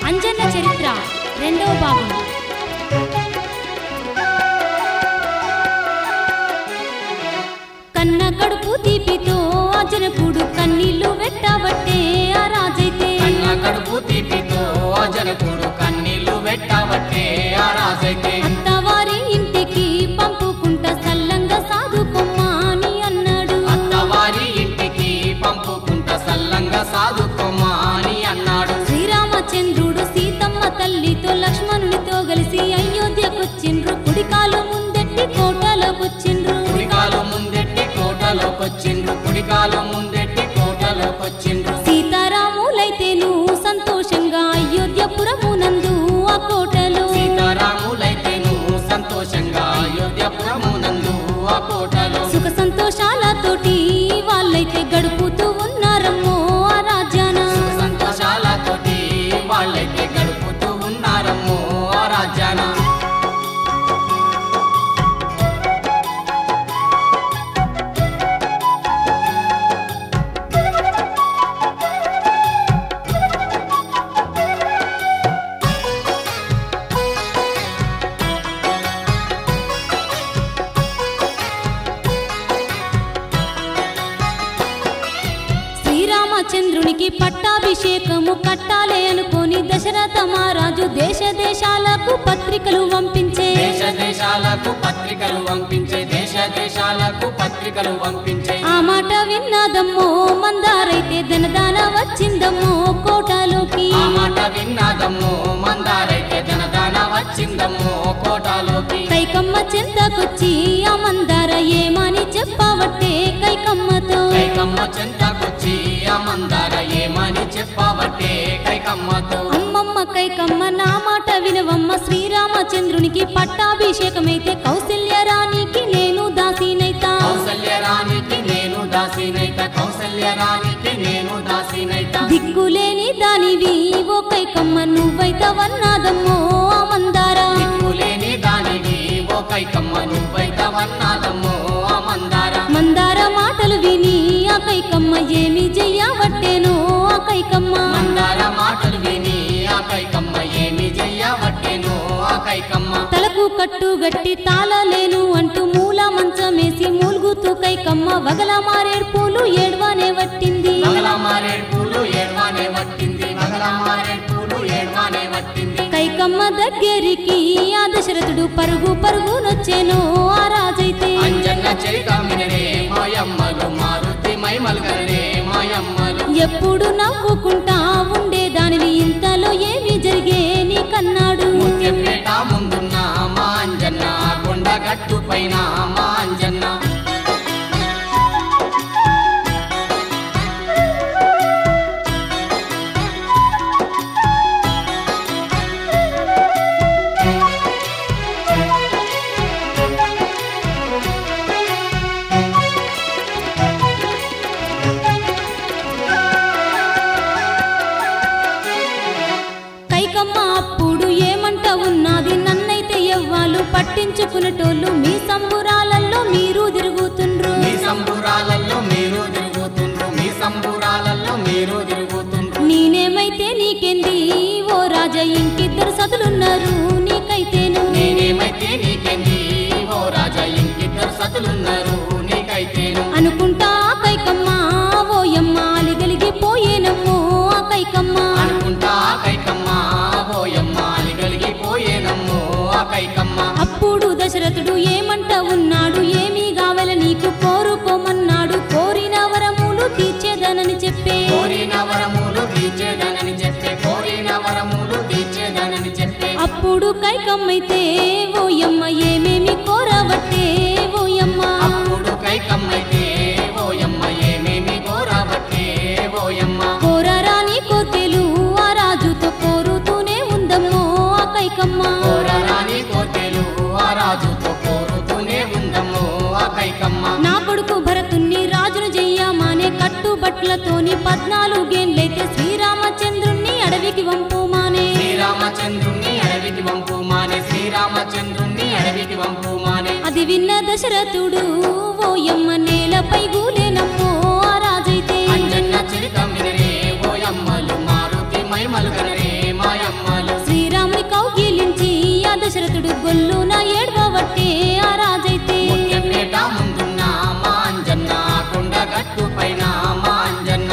అంజన్న చరిత్ర రెండవ భాగం కన్న కడుపు తీపితో అజనకుడు కన్నీళ్లు వెట్టబట్టే ఆ రాజైతే కన్న కడుపు తీపితో జనకుడు కన్నీళ్లు పెట్టబట్టే ఆ రాజైతే అత్తవారి ఇంటికి పంపుకుంట సల్లంగా సాధుకొమ్మా అని అన్నాడు అత్తవారి ఇంటికి పంపుకుంట సల్లంగా సాధుకోమా అని అన్నాడు శ్రీరామచంద్రుడు సీతమ్మ తల్లితో లక్ష్మణునితో కలిసి అయోధ్యకొచ్చిండ్రు కుడికాలు ముందెట్టి కోటలోకొచ్చిండ్రు కుడికాలు ముందెట్టి కోటలోకొచ్చిండ్రు కుడికాలు ముందెట్టి కోటలోకొచ్చిండ్రు సీతారాములైతేను సంతోషంగా అయోధ్యపురమునందు ఆ కోటలో సీతారాములైతేను సంతోషంగా అయోధ్యపురమునందు ఆ కోటలో సుఖ సంతోషాలతోటి వాళ్ళైతే గడుపుతూ ఉన్నారమ్మో ఆ రాజ్యాన సుఖ సంతోషాలతోటి వాళ్ళైతే గడుపుతూ ఉన్నారమ్మో ఆ రాజ్యాన శ్రీరామచంద్రునికి పట్టాభిషేకము కట్టాలే అనుకొని దశరథ మహారాజు దేశ దేశాలకు పత్రికలు పంపించే దేశ దేశాలకు పత్రికలు పంపించే దేశ దేశాలకు పత్రికలు పంపించే ఆ మాట విన్నదమ్మో మందారైతే ధనదాన వచ్చిందమ్మో కోటలోకి ఆ మాట విన్నాదమ్మో మందారైతే ధనదాన వచ్చిందమ్మో కోటలోకి కైకమ్మ చెంతకొచ్చి ఆ మందార ఏమని చెప్పవట్టే కైకమ్మతో కైకమ్మ చెంతకొచ్చి ఆ మందార ఏమని చెప్పబట్టే కైకమ్మతో అమ్మమ్మ కైకమ్మ నా మాట వినవమ్మ శ్రీరామచంద్రునికి పట్టాభిషేకమైతే కౌశల్య రాణికి నేను దాసినైతా కౌసల్య రాణికి నేను దాసినైత కౌసల్య రాణికి నేను దాసినైత దిక్కులేని దానివి ఓ కైకమ్మ నువ్వైతవన్నాదమ్మో ఆ మందార దిక్కులేని దానివి ఓ కైకమ్మ నువ్వైతవన్నాదమ్మో ఆ మందార మందార మాటలు విని ఆ కైకమ్మ ఏమి చెయ్యవట్టేనో ఆ కైకమ్మ మందార మాటలు విని ఆ కైకమ్మ ఏమి చెయ్యవట్టేనో ఆ కైకమ్మ తలకు కట్టు గట్టి తాళలేను అంటూ మూల మంచమేసి మూలుగుతూ కైకమ్మ వగల మారేడ్పూలు ఏడ్వానే వట్టింది మగల మారేడు పూలు ఏడ్వానే వట్టింది మగల మారేడు పూలు ఏడ్వానే వట్టింది కైకమ్మ దగ్గరికి ఆ దశరథుడు పరుగు పరుగునొచ్చేను ఆ రాజైతే అంజన్న చరితమినరే మాయమ్మలు మారుతి మైమల్గరే మాయమ్మలు ఎప్పుడు నవ్వుకుంటా ఉండేదానివి ఇంతలో ఏమి జరిగే నీకన్నాడు ముత్యంపేట ముందున్న మా అంజన్న కొండ గట్టు పైన మా అంజన్న కైకమ్మ అప్పుడు ఏమంట ఉన్నది నన్నైతే ఎవ్వాలు పట్టించుకునేటోళ్ళు మీ సంబురాలల్లో మీరు తిరుగుతుండ్రు మీ సంబురాలలో మీరు తిరుగుతుండ్రు మీ సంబురాలలో మీరు తిరుగుతుండ్రు నేనేమైతే నీకెంది ఓ రాజా ఇంకిద్దరు సతులున్నారు నీకైతేను నేనేమైతే నీకెంది ఓ రాజా ఇంకిద్దరు సతులున్నారు నీకైతేను అనుకుంటా ఆ కైకమ్మ ఓయమ్మ అలిగలిగిపోయేనమ్మో ఆ కైకమ్మ అనుకుంటా ఆ కైకమ్మ ఓయమ్మ అలిగలిగిపోయేనమ్మో ఆ కైకమ్మ అప్పుడు దశరథుడు ఏమంట ఉన్నాడు ఏమీ కావాల నీకు కోరుకోమన్నాడు కోరిన వరములు తీర్చేదనని చెప్పే కోరిన వరములు తీర్చేదనని చెప్పే కోరిన వరములు తీర్చేదనని చెప్పే అప్పుడు కైకమ్మైతే ఓయమ్మ ఏమేమి కోరవట్టే ఓయమ్మ అప్పుడు కైకమ్మైతే ఓయమ్మ ఏమేమి కోరబట్టే ఓయమ్మ కోరరాని కోతెలు ఆ రాజుతో కోరుతూనే ఉందమ్మో ఆ కైకమ్మ కోరరాని కోటెలు ఆ రాజుతో కోరుతూనే ఉందమ్మో ఆ కైకమ్మ నా కొడుకు భరతుణ్ణి రాజును చెయ్యమానే కట్టుబట్లతోని పద్నాలుగేండ్లైతే శ్రీరామచంద్రుణ్ణి అడవికి వంపుమానే శ్రీరామచంద్రుణ్ణి అడవికి వంపు మానే శ్రీరామచంద్రుణ్ణి అడవికి వంపు మానే అది విన్న దశరథుడు ఓయమ్మ నేలపై గూలేనమ్మో ఆ రాజైతే అంజన్న చరితం వినరే ఓయమ్మలు మారుతి మైమలు గనరే మా మాయమ్మలు శ్రీరాముని కౌగిలించి ఆ దశరథుడు గొల్లున ఏడవబట్టే ఆ రాజైతే ముత్యంపేట ముందున్న మా అంజన్న కొండ గట్టు పైన మా అంజన్న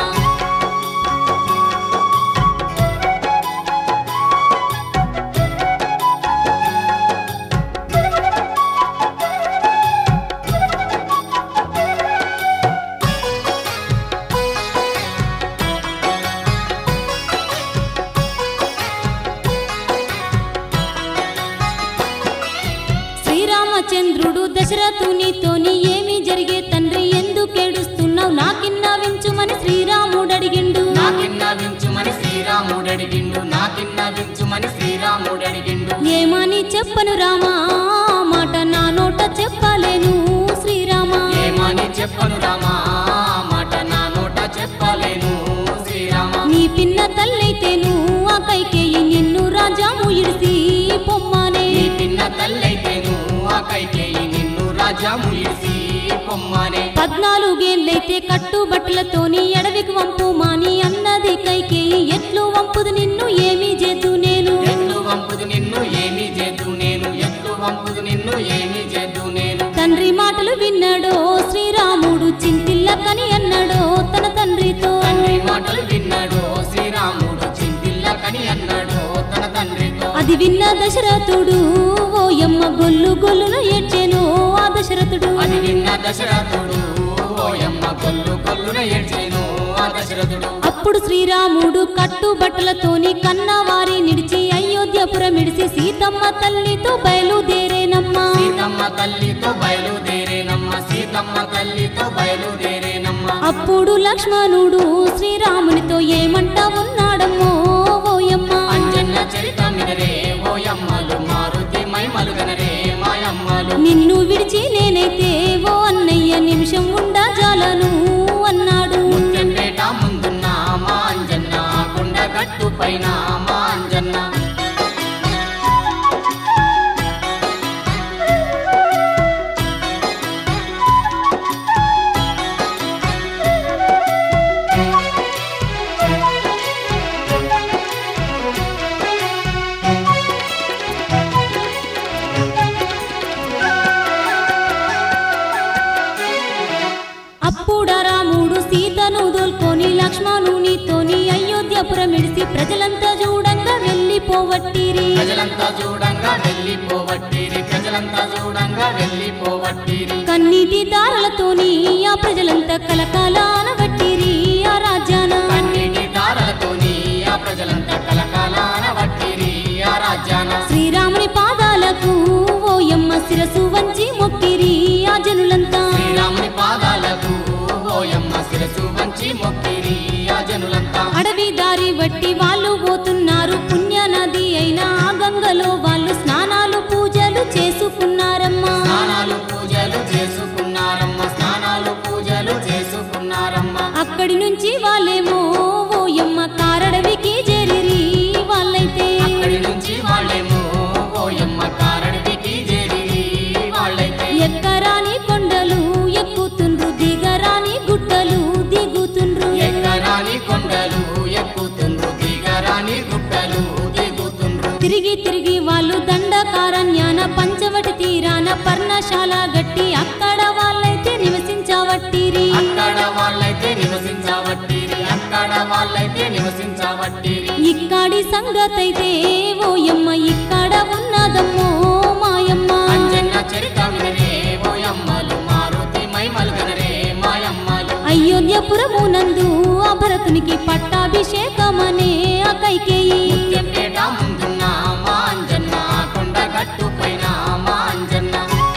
శ్రీరామచంద్రుడు దశరథునితోని ఏమి జరిగే తండ్రి ఎందుకేడుస్తున్నావు నాకిన్న వించుమని శ్రీరాముడు అడిగిండు నాకిన్న వించుమని శ్రీరాముడు అడిగిండు నాకిన్న వించుమని శ్రీరాముడు అడిగిండు ఏమని చెప్పను రామా ఆ మాట నా నోట చెప్పలేను శ్రీరామా ఏమని చెప్పను రామా ఆ మాట నా నోట చెప్పలేను శ్రీరామ నీ పిన్న తల్లైతేను ఆ కైకేయి నిన్ను రాజాము ఇడిసి పొమ్మనే నీ పిన్న తల్లైతేను ఆ కైకేయి నిన్ను రాజాము ఇడిసి పొమ్మనే పద్నాలుగేళ్ళైతే కట్టుబట్టలతోని ఎడవికి వంపు మాని అన్నది కైకేయి ఎట్లు వంపుదు నిన్ను ఏమీ చేద్దు నేను ఎట్లు వంపుదు నిన్ను ఏమి చేద్దు నేను ఎట్లు వంపుదు నిన్ను ఏమి చేద్దు నేను తండ్రి మాటలు విన్నాడో శ్రీరాముడు చింతిల్ల కని అన్నాడో తన తండ్రితో తండ్రి మాటలు విన్నాడు శ్రీరాముడు చింతిల్ల కని అన్నాడు తన తండ్రితో అది విన్న దశరథుడు ఓయమ్మ గొల్లు గొల్లును ఏడ్చెను ఆ దశరథుడు అది విన్న దశరథుడు ఓయమ్మ కొల్లు కొల్లున ఏడ్చేను ఆ దశరథుడు అప్పుడు శ్రీరాముడు కట్టుబట్టలతోని కన్నవారి నిడిచి అయోధ్యపురం ఇడిచి సీతమ్మ తల్లితో బయలుదేరేనమ్మా సీతమ్మ తల్లితో బయలుదేరేనమ్మ సీతమ్మ తల్లితో బయలుదేరేనమ్మ అప్పుడు లక్ష్మణుడు శ్రీరామునితో ఏమంట ఉన్నాడమ్మో ఓయమ్మ అంజన్న చరితమినరే ఓయమ్మలు మారుతి మైమలుగనరే మాయమ్మలు నిన్ను విడిచి నేనైతే ఓ అన్నయ్య నిమిషం ఉండా జాలను అన్నాడు ముత్యంపేట ముందున్న మా అంజన్న కొండ గట్టు పైన మా అంజన్న అప్పుడ రాముడు సీతను దోల్కొని లక్ష్మణునితోని అయోధ్యపురం ఇడిసి ప్రజలంతా చూడంగా వెళ్ళిపోవట్టిరి ప్రజలంతా చూడంగా వెళ్ళిపోవట్టిరి ప్రజలంతా చూడంగా వెళ్ళిపోవట్టిరి కన్నీటి దారలతోని ఆ ప్రజలంతా కలకాల అనబట్టిరి ఆ రాజ్యాన కన్నీటి తారలతోని ఆ ప్రజలంతా కలకాలాన వట్టిరి ఆ రాజ్యాన శ్రీరాముని పాదాలకు ఓయమ్మ శిరసు వంచి మొక్కిరి ఆ జనులంతా శ్రీరాముని పాదాలకు ఓయమ్మ శిరసు వంచి మొక్కిరి ఆ జనులంతా అడవి దారి బట్టి వాళ్ళు పోతున్నారు పుణ్య నది అయిన ఆ గంగలో వాళ్ళు స్నానాలు పూజలు చేసుకున్నారమ్మా స్నానాలు పూజలు చేసుకున్నారమ్మ స్నానాలు పూజలు చేసుకున్నారమ్మ అక్కడి నుంచి వాళ్ళేమో ఓయమ్మ కారడవికి చేరిరి వాళ్ళైతే అక్కడి నుంచి వాళ్ళేమో ఓయమ్మ కారడికి చేరి వాళ్ళైతే ఎక్కరాని కొండలు ఎక్కుతుండ్రు దిగరాని గుట్టలు దిగుతుండ్రు ఎక్కరాని కొండలు ఎక్కుతుండ్రు దిగరాని గుట్టలు దిగుతుండ్రు తిరిగి తిరిగి వాళ్ళు దండకారణ్యాన పంచవటి తీరాన పర్ణశాల గట్టి అక్కడ వాళ్ళైతే నివసించవట్టిరి అక్కడ వాళ్ళైతే నివసించవట్టిరి అక్కడ వాళ్ళైతే నివసించవట్టిరి ఇక్కడి సంగతైతే ఓయమ్మ ఇక్కడ ఉన్నదమ్మో మాయమ్మ అంజన్న చరితమినరే ఓయమ్మలు మారుతి మైమలుగనరే మాయమ్మలు అయోధ్యపురమునందు ఆ భరతునికి పట్టాభిషేకమనే ఆ కైకేయి ముత్యంపేట ముందున్న మా అంజన్న కొండ గట్టు పైన మా అంజన్న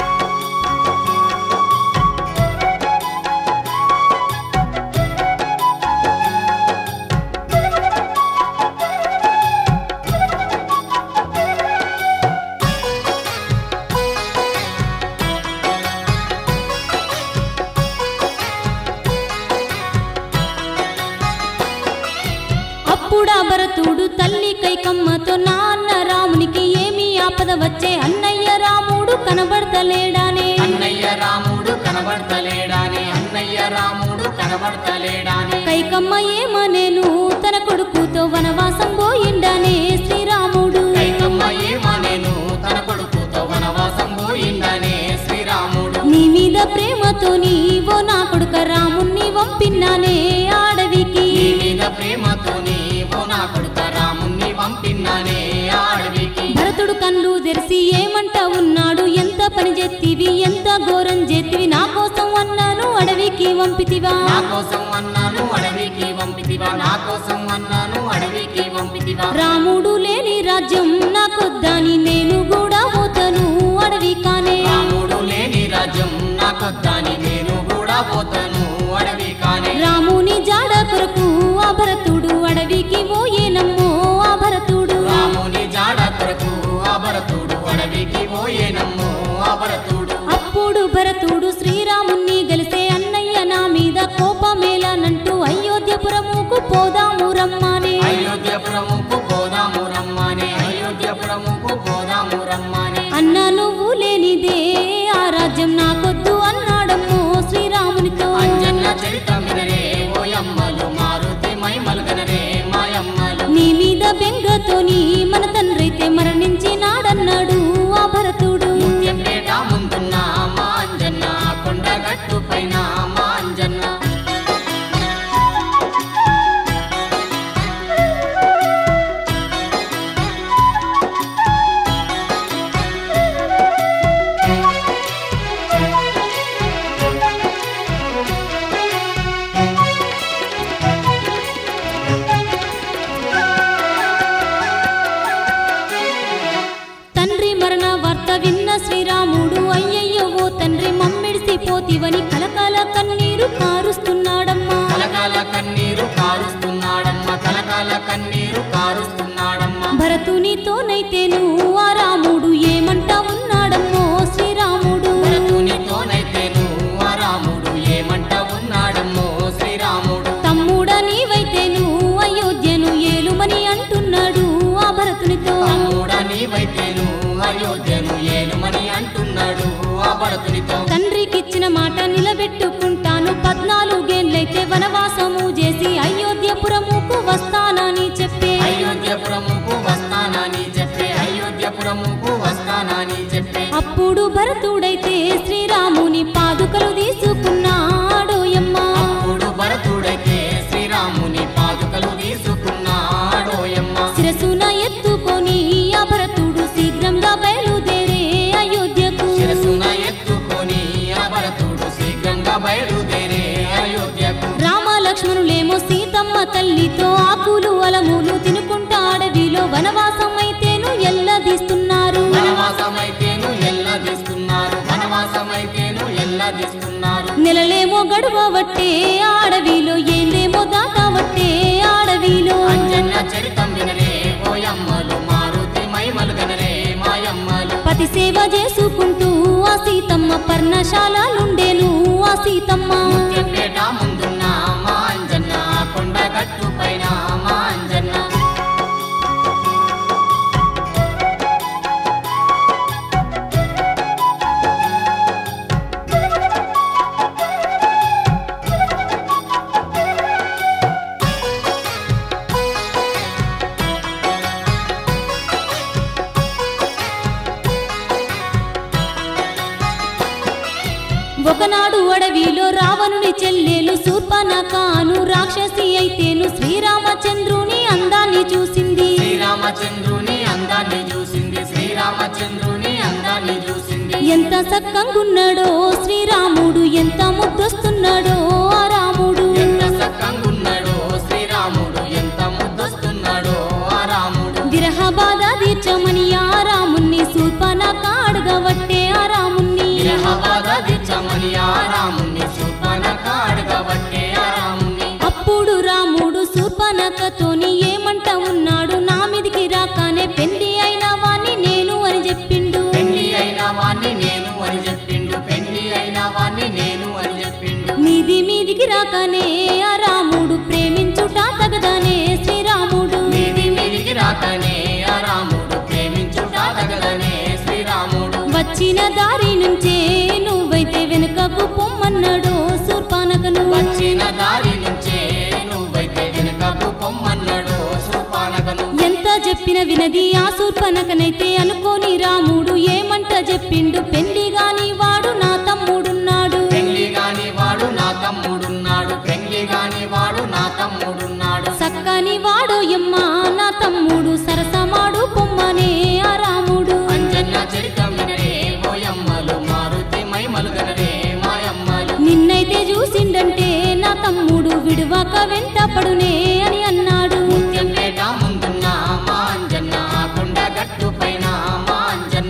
అప్పుడా భరతుడు తల్లి కైకమ్మతో నాన్న రామునికి ఏమి ఆపద వచ్చే అన్నయ్య రాముడు కనబడతలేడానే అన్నయ్య రాముడు కనబడతలేడానే అన్నయ్య రాముడు కనబడతలేడానే కైకమ్మ ఏమనేను తన కొడుకుతో వనవాసం పోయిండానే శ్రీ రాముణ్ణి వంపిన్నానే అడవికి నీ మీద ప్రేమతోని ఓ నా కొడుక రాముణ్ణి పంపినానే ఆ అడవికి భరతుడు కళ్ళు తెరిసి ఏమంట ఉన్నాడు ఎంత పని చేతివి ఎంత ఘోరం చేతివి నా కోసం అన్నాను అడవికి వంపితివా నా కోసం అన్నాను అడవికి పంపితివా నా కోసం అన్నాను అడవికి పంపితివా రాముడు లేని రాజ్యం నాకొద్దని నేను కూడా పోతాను అడవి కానే రాముడు లేని రాజ్యం నాకొద్దాని నేను కూడా పోతాను అడవి కానే రాముని జాడ కొరకు ఆ భరతుడు అడవికి పోయేనమ్మో ఆ భరతుడు రాముని జాడ కొరకు అభరతుడు అడవికి పోయేనమ్మో అభరతుడు అప్పుడు భరతుడు శ్రీరాముణ్ణి గెలిసే అన్నయ్య నా మీద కోపమేలానంటూ అయోధ్యపురముకు పోదాము రమ్మని అయోధ్యపురముకు పోదాము రమ్మని అయోధ్యపురముకు పోదాము రమ్మని అన్న నువ్వు లేనిదే ఆ రాజ్యం నాకొద్దు అన్నాడమ్మో శ్రీరామునితో అంజన్న చరిత మినరే ఓయమ్మలు మారుతి మైమల్గనరే మాయమ్మలు నీ మీద బెంగతోని మన తండ్రైతే మరణించినాడన్నాడు ఆ భరతుడు ముత్యంపేట ముందున్న మా అంజన్న కొండగట్టు పైన మా అంజన్న తండ్రి మరణ వార్త విన్న శ్రీరాముడు అయ్యయ్యో ఓ తండ్రి మమ్మిడిసిపోతివని కలకాల కన్నీరు కారుస్తున్నాడమ్మా కలకాల కన్నీరు కారుస్తున్నాడమ్మ కలకాల కన్నీరు కారుస్తున్నాడమ్మ భరతునితోనైతేను ఆ రాముడు ఏమంట ఉన్నాడమ్మో శ్రీరాముడు భరతునితోనైతేను ఆ రాముడు ఏమంట ఉన్నాడమ్మో శ్రీరాముడు తమ్ముడ నీవైతేను అయోధ్యను ఏలుమని అంటున్నాడు ఆ భరతునితో తమ్ముడ నీవైతేను అయోధ్యను ఏలుమని అంటున్నాడు ఆ భరతునితో తండ్రికిచ్చిన మాట నిలబెట్టుకుంటాను పద్నాలుగేండ్లైతే వనవాసము చేసి అయోధ్యపురముకు వస్తానని చెప్పే అయోధ్యపురముకు వస్తానని చెప్పే అయోధ్యపురముకు వస్తానని చెప్పే అప్పుడు భరతుడైతే శ్రీరాముని పాదుకలు తీసుకున్నాడోయమ్మ అప్పుడు భరతుడైతే శ్రీరాముని పాదుకలు తీసుకున్నాడోయమ్మ శిరసున ఎత్తుకొని ఆ భరతుడు శీఘ్రంగా బయలుదేరే అయోధ్యకు శిరసున ఎత్తుకొని ఆ భరతుడు శీఘ్రంగా బయలుదేరే అయోధ్యకు రామ లక్ష్మణులేమో సీతమ్మ తల్లితో ఆకులు అలములు తినుకుంటా అడవిలో వనవాసం అయితేను ఎల్లదీస్తున్నారు వనవాసమైతేను ఎల్ల తీస్తున్నారు వనవాసమైతేను ఎల్ల తీస్తున్నారు నెలలేమో గడువవట్టే అడవిలో ఏందేమో దాటవట్టే అడవిలో అంజన్న చరితం వినరే ఓయమ్మలు మారుతి మైమలుగనరే మాయమ్మలు పతి సేవ చేసుకుంటూ ఆ సీతమ్మ పర్ణశాలలుండేను ఆ సీతమ్మ ముత్యంపేట ముందున్న మా అంజన్న కొండగట్టు పైన మా అంజన్న ఒకనాడు అడవిలో రావణుని చెల్లెలు శూర్పనకాను రాక్షసి అయితేను శ్రీరామచంద్రుని అందాన్ని చూసింది శ్రీరామచంద్రుని అందాన్ని చూసింది శ్రీరామచంద్రుని అందాన్ని చూసింది ఎంత సక్కంగున్నాడో శ్రీరాముడు ఎంత ముద్దొస్తున్నాడో ఆ రాముడు ఎంత సక్కంగున్నాడో శ్రీరాముడు ఎంత ముద్దొస్తున్నాడో ఆ రాముడు విరహ బాధ తీర్చమని ఆ రాముణ్ణి శూర్పనక అడగవట్టే ఆ రాముణ్ణి విరహబాధ తీర్చమని ఆ రాముని శూర్పణ కాడగబట్టే ఆ రాముని అప్పుడు రాముడు శూర్పనకతోని ఏమంట ఉన్నాడు నా మీదికి రాకానే పెళ్లి అయిన వాణ్ణి నేను అని చెప్పిండు పెళ్లి అయిన వాణ్ణి నేను అని చెప్పిండు పెళ్లి అయిన వాణ్ణి నేను అని చెప్పిండు మీది మీదికి రాకానే ఆ రాముడు ప్రేమించుట తగదనే శ్రీరాముడు మీది మీదికి రాకనే ఆ రాముడు ప్రేమించుట తగదనే శ్రీరాముడు వచ్చిన దారి నుంచే నువ్వైతే వెనుకకు పొమ్మన్నాడు శూర్పనకను వచ్చిన దారి నుంచే నువ్వైతే వెనుకకు పొమ్మన్నాడు శూర్పానకను ఎంత చెప్పిన వినది ఆ శూర్పనకనైతే అనుకోని రాముడు ఏమంట చెప్పిండు పెళ్లి గాని వాడు నా తమ్ముడున్నాడు పెళ్లి గాని వాడు నా తమ్ముడు తమ్ముడున్నాడు సక్కని వాడోయమ్మ నా తమ్ముడు సరసమాడు పొమ్మనే ఆ రాముడు అంజన్న చరితం వినరే ఓయమ్మలు మారుతి మైమలు గనరే మాయమ్మలు నిన్నైతే చూసిండంటే నా తమ్ముడు విడువక వెంట పడునే అని అన్నాడు ముత్యంపేట ముందున్న మా అంజన్న కొండ గట్టు పైన మా అంజన్న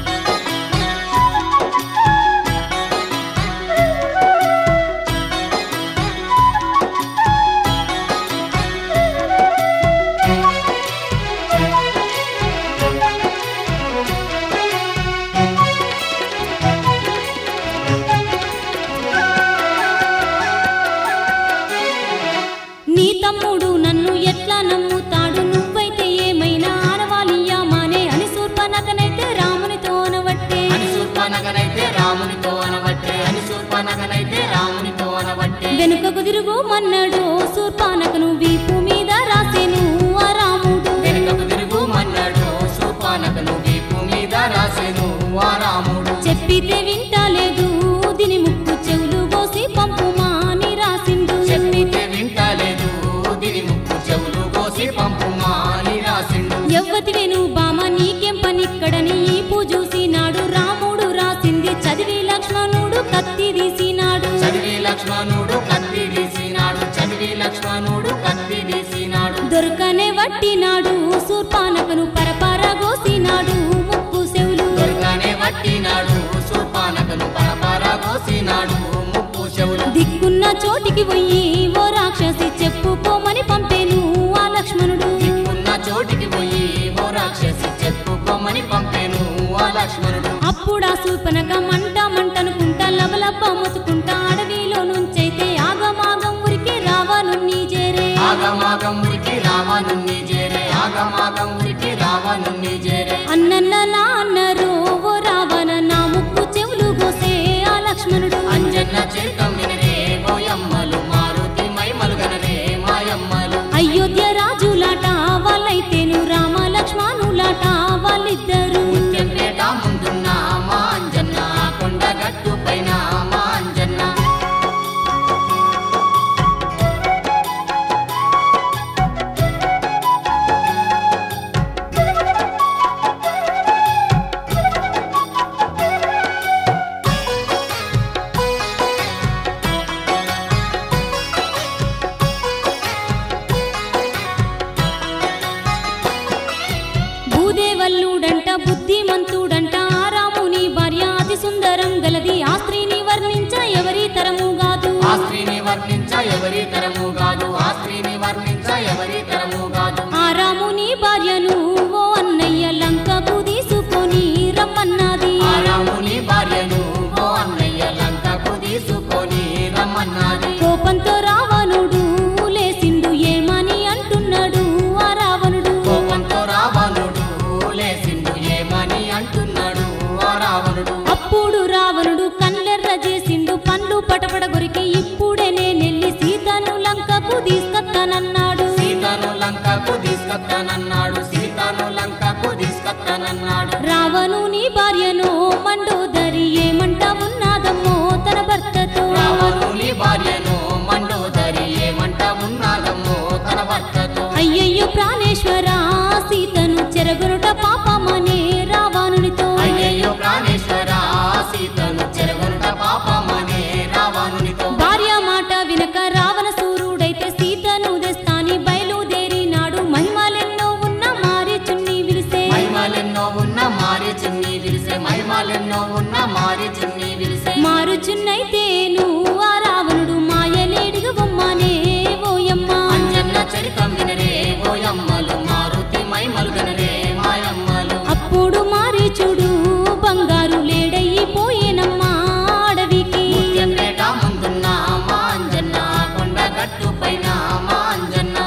నీ తమ్ముడు నన్ను ఎట్లా నమ్ముతాడు నువ్వైతే ఏమైనా ఆడవాలియామానే అని శూర్పనకనైతే రామునితో అనవట్టే అని శూర్పనగనైతే రామునితో అనబట్టే అని శూర్పనగనైతే రామునితో అనబట్టే వెనుకకు తిరుగుమన్నాడు శూర్పానకను వీపు మీద రాసేను ఆ రాముడు వెనుకకు తిరుగు మన్నాడు శూర్పనగను వీపు మీద రాసెను ఆ రాముడు చెప్పితే వింటలేదు దీని ముక్కు చెవులు కోసి పంపుమా అని రాసిండు చెప్పితే వింటలేదు దీని ముక్కు చెవులు కోసి పంపుమా అని రాసిండు ఎవ్వతివేను బామ నీకేం పనిక్కడని ఈ పూజూసినాడు రాముడు రాసింది చదివి లక్ష్మణుడు కత్తి తీసినాడు చదివి లక్ష్మణుడు కత్తి తీసినాడు చదివి లక్ష్మణుడు కత్తి తీసినాడు దొరకనే వట్టినాడు శూర్పానకను పరపర గోసినాడు ముక్కు చెవులు దొరకనే వట్టినాడు శూర్పనగను పరపర కోసినాడు ముక్కు చెవులు దిక్కున్న చోటికి పోయి ఓ రాక్షసి చెప్పుకోమని పంపేను ఆ లక్ష్మణుడు దిక్కున్న చోటికి పోయి ఓ రాక్షసి చెప్పుకోమని పంపేను ఆ లక్ష్మణుడు అప్పుడా శూర్పనక మంట మంటనుకుంటా లబలబ్బ మొత్తుకుంటా అడవిలో నుంచైతే ఆగమాగం ఉరికి రావను నీ చేరే ఆగమాగం ఉరికి రావణుణ్ణి చేరే ఆగమాగం ఉరికి రావణుణ్ణి చేరే అన్నన్న నా అన్నరు ఓ రావణ నా ముక్కు చెవులు గోసే ఆ లక్ష్మణుడు అంజన్న చేతం వినరే ఓయమ్మలు మారుతి మైమలు గనరే మాయమ్మలు అయోధ్య రాజులాట వాళ్ళైతేను రామ లక్ష్మణులాట వాళ్ళిద్దరు ముత్యంపేట ముందున్న మా అంజన్న కొండ గట్టు పైన మా అంజన్న భూదేవల్లుడంట బుద్ధిమంతుడంట ఆ రాముని భార్య అతి సుందరం గలది ఆ స్త్రీని వర్ణించ ఎవరి తరము కాదు ఆ స్త్రీని వర్ణించ ఎవరి తరము కాదు ఆ స్త్రీని వర్ణించ ఎవరి తరము కాదు ఆ రాముని భార్యను ఓ అన్నయ్య లంకకు తీసుకొని రమ్మన్నది ఆ రాముని భార్యను ఓ అన్నయ్య లంకకు తీసుకొని రమ్మన్నది కోపంతో రావణుడు లేసిండు ఏమని అంటున్నాడు ఆ రావణుడు కోపంతో రావణుడు లేసిండు ఏమని అంటున్నాడు ఆ రావణుడు అప్పుడు రావణుడు కళ్ళెర్ర చేసిండు పండ్లు పటపట గురికి ఇప్పుడే నేనెళ్ళి సీతను లంకకు తీసుకొస్తానన్నాడు సీతను లంకకు తీసుకొస్తానన్నాడు సీతను లంకకు తీసుకొస్తానన్నాడు రావణుని భార్యను మండోదరి ఏమంట ఉన్నాదమ్మో తన భర్తతో రావణుని భార్యను మండోదరి ఏమంట ఉన్నాదమ్మో తన భర్తతో అయ్యయ్యో ప్రాణేశ్వర సీతను చెరగొనుట పాపమనే రావణునితో అయ్యయ్యో ప్రాణేశ్వర సీతను చెరగొనుట పాపమనే రావణునితో భార్య మాట వినక రావణ సూర్యుడైతే సీతను తెస్తాని బయలుదేరినాడు మహిమలెన్నో ఉన్న మారి చున్ని విరిసే మహిమలెన్నో ఉన్న మారి చిన్ని విరిసే మహిమలెన్నో ఉన్న మారి చిన్ని విరిసే మారుచున్నైతేను ఆ రావణుడు మాయలేడిగ బొమ్మనే ఓయమ్మ అంజన్న చరితం వినరే ఓయమ్మలు మారుతి మైమలు గనరే మాయమ్మలు అప్పుడు మారీచుడు బంగారు లేడయిపోయేనమ్మా అడవికి ముత్యంపేట ముందున్న మా అంజన్న కొండ గట్టు పైన మా అంజన్న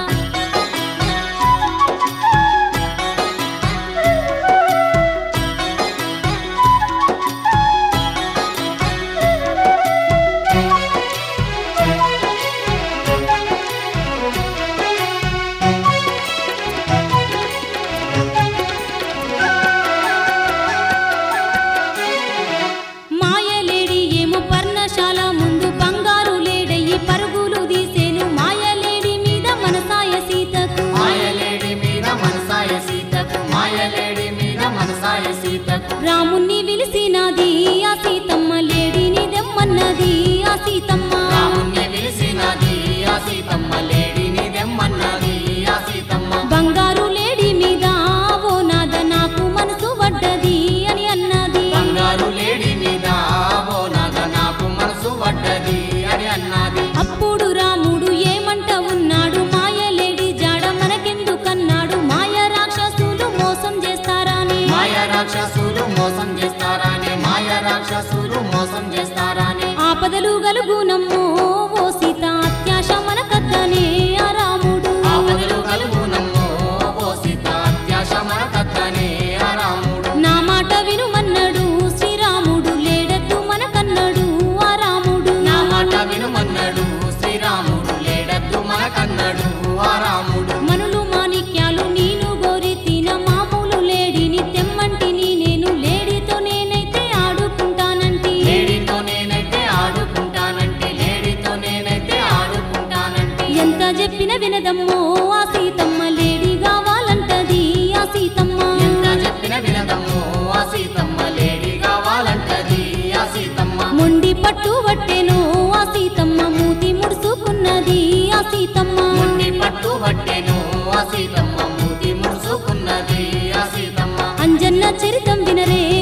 సీతమ్మ లేడిని దెమ్మన్నది ఆ సీతమ్మ బంగారు లేడి మీద ఓ నాద నాకు మనసు పడ్డది అని అన్నది బంగారు లేడి మీద ఓ నాద నాకు మనసు పడ్డది అని అన్నది అప్పుడు రాముడు ఏమంట ఉన్నాడు మాయలేడి జాడ మనకెందుకన్నాడు మాయ రాక్షసులు మోసం చేస్తారని మాయ రాక్షసులు మోసం చేస్తారానే మాయ రాక్షసులు మోసం చేస్తారానే ఆపదలు గలుగునమ్మో ఓ సీత అత్యాశ మనకద్దనే ఆ రాముడు ఆపదలు కలుగునమ్మో ఓ సీత అత్యాశ మనకద్దనే ఆ రాముడు నా మాట వినుమన్నాడు శ్రీరాముడు లేడద్దు మనకన్నాడు ఆ రాముడు నా మాట వినుమన్నాడు శ్రీరాముడు లేడద్దు మనకన్నాడు ఆ రాముడు మనులు మాణిక్యాలు నేను గోరి తిన మామూలు లేడిని తెమ్మంటిని నేను లేడితో నేనైతే ఆడుకుంటానంటి లేడీతో నేనైతే ఆడుకుంటానంటే లేడీతో నేనైతే ఆడుకుంటానంటే ఎంత చెప్పిన వినదమ్మో ఆ సీతమ్మ లేడి కావాలంటది ఆ సీతమ్మ ఎంత చెప్పిన వినదమ్మో ఆ సీతమ్మ లేడీ కావాలంటది ఆ సీతమ్మ మొండి పట్టు పట్టెను ఆ సీతమ్మ మూతి ముడుచుకున్నది ఆ సీతమ్మ మొండి పట్టు పట్టెను ఆ సీతమ్మ మూతి ముడుచుకున్నది ఆ సీతమ్మ అంజన్న చరితం వినరే